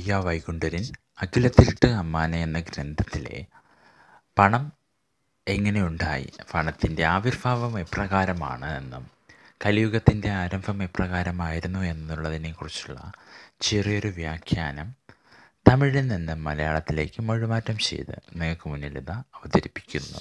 അയ്യ വൈകുണ്ഠരൻ അഖിലത്തിരുട്ട് അമ്മാനെ എന്ന ഗ്രന്ഥത്തിലെ പണം എങ്ങനെയുണ്ടായി പണത്തിൻ്റെ ആവിർഭാവം എപ്രകാരമാണ് എന്നും കലിയുഗത്തിൻ്റെ ആരംഭം എപ്രകാരമായിരുന്നു എന്നുള്ളതിനെക്കുറിച്ചുള്ള ചെറിയൊരു വ്യാഖ്യാനം തമിഴിൽ നിന്ന് മലയാളത്തിലേക്ക് മൊഴിമാറ്റം ചെയ്ത് നിങ്ങൾക്ക് മുന്നിൽ ഇത് അവതരിപ്പിക്കുന്നു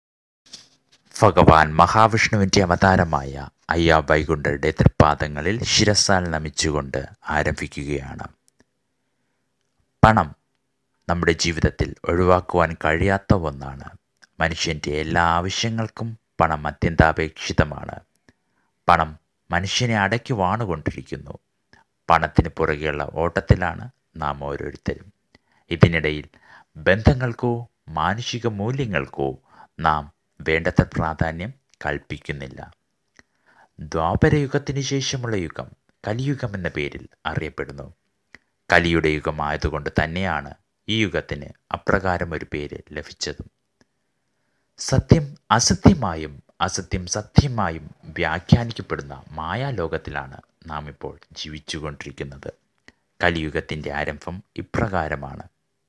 ഭഗവാൻ മഹാവിഷ്ണുവിൻ്റെ അവതാരമായ അയ്യ വൈകുണ്ഠരുടെ തൃപ്പാദങ്ങളിൽ ശിരസാൽ നമിച്ചുകൊണ്ട് ആരംഭിക്കുകയാണ് പണം നമ്മുടെ ജീവിതത്തിൽ ഒഴിവാക്കുവാൻ കഴിയാത്ത ഒന്നാണ് മനുഷ്യൻ്റെ എല്ലാ ആവശ്യങ്ങൾക്കും പണം അത്യന്താപേക്ഷിതമാണ് പണം മനുഷ്യനെ അടക്കി വാണുകൊണ്ടിരിക്കുന്നു പണത്തിന് പുറകെയുള്ള ഓട്ടത്തിലാണ് നാം ഓരോരുത്തരും ഇതിനിടയിൽ ബന്ധങ്ങൾക്കോ മാനുഷിക മൂല്യങ്ങൾക്കോ നാം വേണ്ടത്ര പ്രാധാന്യം കൽപ്പിക്കുന്നില്ല ദ്വാപരയുഗത്തിന് ശേഷമുള്ള യുഗം കലിയുഗം എന്ന പേരിൽ അറിയപ്പെടുന്നു കലിയുടെ യുഗമായതുകൊണ്ട് തന്നെയാണ് ഈ യുഗത്തിന് അപ്രകാരം ഒരു പേര് ലഭിച്ചതും സത്യം അസത്യമായും അസത്യം സത്യമായും വ്യാഖ്യാനിക്കപ്പെടുന്ന മായാലോകത്തിലാണ് നാം ഇപ്പോൾ ജീവിച്ചുകൊണ്ടിരിക്കുന്നത് കലിയുഗത്തിൻ്റെ ആരംഭം ഇപ്രകാരമാണ്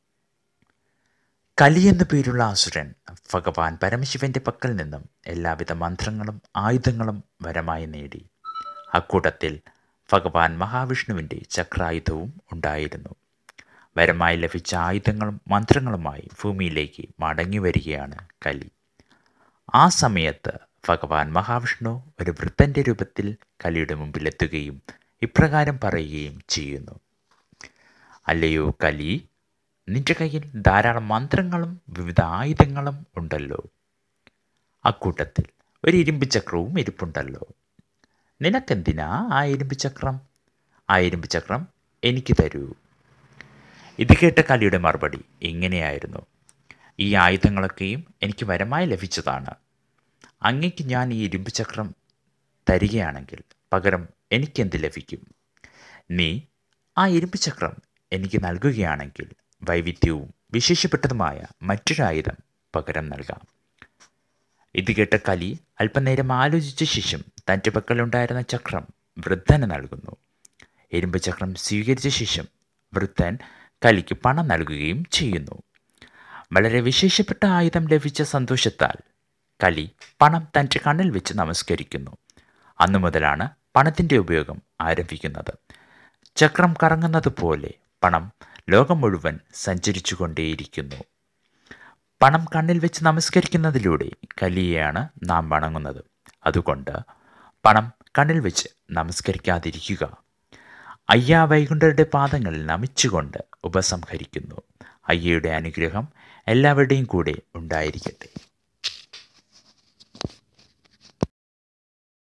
കലി എന്നു പേരുള്ള അസുരൻ ഭഗവാൻ പരമശിവന്റെ പക്കൽ നിന്നും എല്ലാവിധ മന്ത്രങ്ങളും ആയുധങ്ങളും വരമായി നേടി അക്കൂട്ടത്തിൽ ഭഗവാൻ മഹാവിഷ്ണുവിൻ്റെ ചക്രായുധവും ഉണ്ടായിരുന്നു വരമായി ലഭിച്ച ആയുധങ്ങളും മന്ത്രങ്ങളുമായി ഭൂമിയിലേക്ക് മടങ്ങി വരികയാണ് കലി ആ സമയത്ത് ഭഗവാൻ മഹാവിഷ്ണു ഒരു വൃത്തൻ്റെ രൂപത്തിൽ കലിയുടെ മുമ്പിലെത്തുകയും ഇപ്രകാരം പറയുകയും ചെയ്യുന്നു അല്ലയോ കലി നിന്റെ കയ്യിൽ ധാരാളം മന്ത്രങ്ങളും വിവിധ ആയുധങ്ങളും ഉണ്ടല്ലോ അക്കൂട്ടത്തിൽ ഒരു ഇരുമ്പ് ചക്രവും ഇരിപ്പുണ്ടല്ലോ നിനക്കെന്തിനാ ആ ഇരുമ്പ് ചക്രം ആ ഇരുമ്പ് ചക്രം എനിക്ക് തരൂ ഇത് കേട്ട കലിയുടെ മറുപടി ഇങ്ങനെയായിരുന്നു ഈ ആയുധങ്ങളൊക്കെയും എനിക്ക് വരമായി ലഭിച്ചതാണ് അങ്ങയ്ക്ക് ഞാൻ ഈ ഇരുമ്പ് ചക്രം തരികയാണെങ്കിൽ പകരം എനിക്കെന്ത് ലഭിക്കും നീ ആ ഇരുമ്പ് ചക്രം എനിക്ക് നൽകുകയാണെങ്കിൽ വൈവിധ്യവും വിശേഷപ്പെട്ടതുമായ മറ്റൊരായുധം പകരം നൽകാം ഇത് കേട്ട കലി അല്പനേരം ആലോചിച്ച ശേഷം തൻ്റെ പക്കലുണ്ടായിരുന്ന ചക്രം വൃദ്ധന് നൽകുന്നു ഇരുമ്പ് ചക്രം സ്വീകരിച്ച ശേഷം വൃദ്ധൻ കലിക്ക് പണം നൽകുകയും ചെയ്യുന്നു വളരെ വിശേഷപ്പെട്ട ആയുധം ലഭിച്ച സന്തോഷത്താൽ കലി പണം തൻ്റെ കണ്ണിൽ വെച്ച് നമസ്കരിക്കുന്നു അന്നു മുതലാണ് പണത്തിൻ്റെ ഉപയോഗം ആരംഭിക്കുന്നത് ചക്രം കറങ്ങുന്നത് പോലെ പണം ലോകം മുഴുവൻ സഞ്ചരിച്ചു കൊണ്ടേയിരിക്കുന്നു പണം കണ്ണിൽ വെച്ച് നമസ്കരിക്കുന്നതിലൂടെ കലിയെയാണ് നാം വണങ്ങുന്നത് അതുകൊണ്ട് പണം കണ്ണിൽ വെച്ച് നമസ്കരിക്കാതിരിക്കുക അയ്യ വൈകുണ്ഠരുടെ പാദങ്ങളിൽ നമിച്ചുകൊണ്ട് ഉപസംഹരിക്കുന്നു അയ്യയുടെ അനുഗ്രഹം എല്ലാവരുടെയും കൂടെ ഉണ്ടായിരിക്കട്ടെ